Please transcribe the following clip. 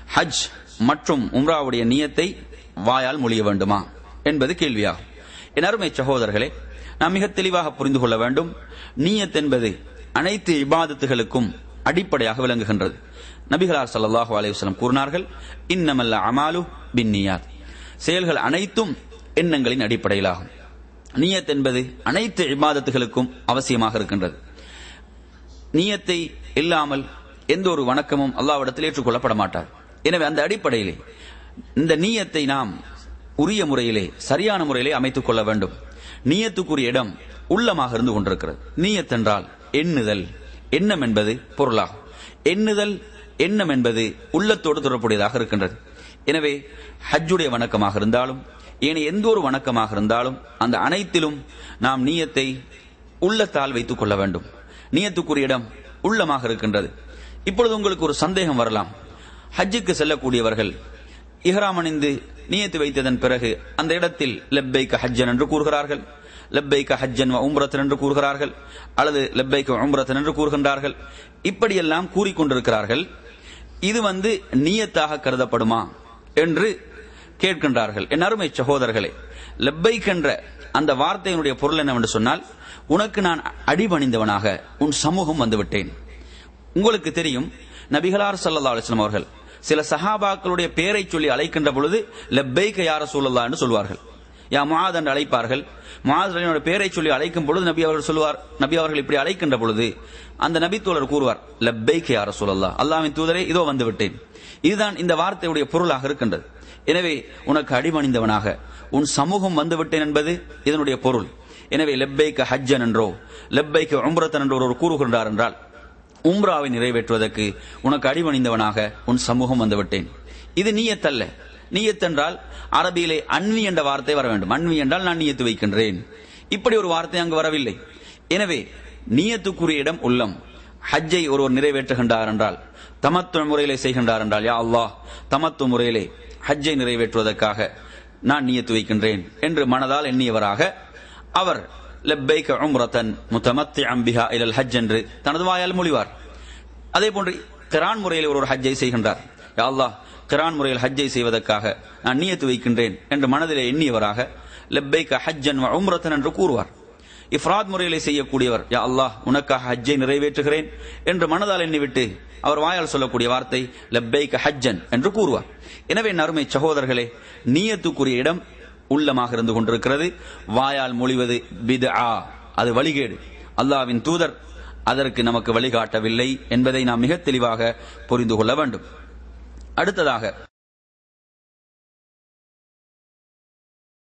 ஹஜ் மற்றும் உம்ராவுடைய நியத்தை வாயால் மொழிய வேண்டுமா என்பது கேள்வியாகும் என் அருமை சகோதரர்களே நாம் மிக தெளிவாக புரிந்து கொள்ள வேண்டும் நீயத் என்பது அனைத்து இபாதத்துகளுக்கும் அடிப்படையாக விளங்குகின்றது நபிகளார் ஸல்லல்லாஹு அலைஹி வஸல்லம் கூறினார்கள் இன்னமல்ல அமாலு பின்னியாத் செயல்கள் அனைத்தும் எண்ணங்களின் அடிப்படையிலாகும் நீயத் என்பது அனைத்து இபாதத்துகளுக்கும் அவசியமாக இருக்கின்றது நீயத்தை இல்லாமல் எந்த ஒரு வணக்கமும் அல்லாவிடத்தில் ஏற்றுக்கொள்ளப்பட மாட்டார் எனவே அந்த அடிப்படையிலே இந்த நீயத்தை நாம் உரிய முறையிலே சரியான முறையிலே அமைத்துக் கொள்ள வேண்டும் நீயத்துக்குரிய இடம் உள்ளமாக இருந்து கொண்டிருக்கிறது நீயத் என்றால் எண்ணுதல் எண்ணம் என்பது பொருளாகும் எண்ணுதல் எண்ணம் என்பது உள்ளத்தோடு தொடர்புடையதாக இருக்கின்றது எனவே ஹஜ்ஜுடைய வணக்கமாக இருந்தாலும் ஏனைய எந்த ஒரு வணக்கமாக இருந்தாலும் அந்த அனைத்திலும் நாம் நீயத்தை உள்ளத்தால் வைத்துக் கொள்ள வேண்டும் நீயத்துக்குரிய இடம் உள்ளமாக இருக்கின்றது இப்பொழுது உங்களுக்கு ஒரு சந்தேகம் வரலாம் ஹஜ்ஜுக்கு செல்லக்கூடியவர்கள் இஹ்ராம் அணிந்து நியத்து வைத்ததன் பிறகு அந்த இடத்தில் லெப்பைக்க ஹஜ்ஜன் என்று கூறுகிறார்கள் லெப்பைக்க ஹஜ்ஜன் வ உம்ரத்தன் என்று கூறுகிறார்கள் அல்லது லெப்பைக்க உம்ரத்தன் என்று கூறுகின்றார்கள் இப்படியெல்லாம் கூறிக்கொண்டிருக்கிறார்கள் இது வந்து நீயத்தாக கருதப்படுமா என்று கேட்கின்றார்கள் என் அருமை சகோதரர்களே லெப்பைக் என்ற அந்த வார்த்தையினுடைய பொருள் என்னவென்று சொன்னால் உனக்கு நான் அடிபணிந்தவனாக உன் சமூகம் வந்துவிட்டேன் உங்களுக்கு தெரியும் நபிகளார் சல்லா அலிஸ்லாம் அவர்கள் சில சஹாபாக்களுடைய பெயரை சொல்லி அழைக்கின்ற பொழுது லெப்பைக்க யார சூழல்லா என்று சொல்வார்கள் யா முஆத் என்று அழைப்பார்கள் முஆத் பெயரை சொல்லி அழைக்கும் பொழுது நபி அவர்கள் சொல்வார் நபி அவர்கள் இப்படி அழைக்கின்ற பொழுது அந்த நபி தோழர் கூறுவார் லெப்பைக்க யார சூழல்லா அல்லாவின் தூதரே இதோ வந்து விட்டேன் இதுதான் இந்த வார்த்தையுடைய பொருளாக இருக்கின்றது எனவே உனக்கு அடிபணிந்தவனாக உன் சமூகம் வந்து விட்டேன் என்பது இதனுடைய பொருள் எனவே லெப்பைக்க ஹஜ்ஜன் என்றோ லெப்பைக்க உம்ரத்தன் என்றோ ஒரு கூறுகின்றார் என்றால் உம்ராவை நிறைவேற்றுவதற்கு உனக்கு அடிபணிந்தவனாக உன் சமூகம் வந்துவிட்டேன் இது நீயத்தல்ல நீயத் என்றால் அரபியிலே அன்வி என்ற வார்த்தை வர வேண்டும் அன்வி என்றால் நான் நீயத்து வைக்கின்றேன் இப்படி ஒரு வார்த்தை அங்கு வரவில்லை எனவே நீயத்துக்குரிய இடம் உள்ளம் ஹஜ்ஜை ஒருவர் நிறைவேற்றுகின்றார் என்றால் தமத்துவ முறையிலே செய்கின்றார் என்றால் யா அல்லாஹ் தமத்துவ முறையிலே ஹஜ்ஜை நிறைவேற்றுவதற்காக நான் நீயத்து வைக்கின்றேன் என்று மனதால் எண்ணியவராக அவர் லெப்பைக்க உம்ரத்தன் முத்தமத்தி அம்பிஹா இலல் ஹஜ் என்று தனது வாயால் மொழிவார் அதே போன்று கிரான் முறையில் ஒரு ஹஜ்ஜை செய்கின்றார் யா அல்லாஹ் கிரான் முறையில் ஹஜ்ஜை செய்வதற்காக நான் நியத்து வைக்கின்றேன் என்று மனதிலே எண்ணியவராக லெப்பைக்க ஹஜ்ஜன் உம்ரத்தன் என்று கூறுவார் இஃப்ராத் முறையிலே செய்யக்கூடியவர் யா அல்லாஹ் உனக்காக ஹஜ்ஜை நிறைவேற்றுகிறேன் என்று மனதால் எண்ணிவிட்டு அவர் வாயால் சொல்லக்கூடிய வார்த்தை லெப்பைக்க ஹஜ்ஜன் என்று கூறுவார் எனவே நறுமை சகோதரர்களே நீயத்துக்குரிய இடம் உள்ளமாக இருந்து கொண்டிருக்கிறது வாயால் மொழிவது பித் அது வழிகேடு அல்லாவின் தூதர் அதற்கு நமக்கு வழிகாட்டவில்லை என்பதை நாம் மிக தெளிவாக புரிந்து கொள்ள வேண்டும் அடுத்ததாக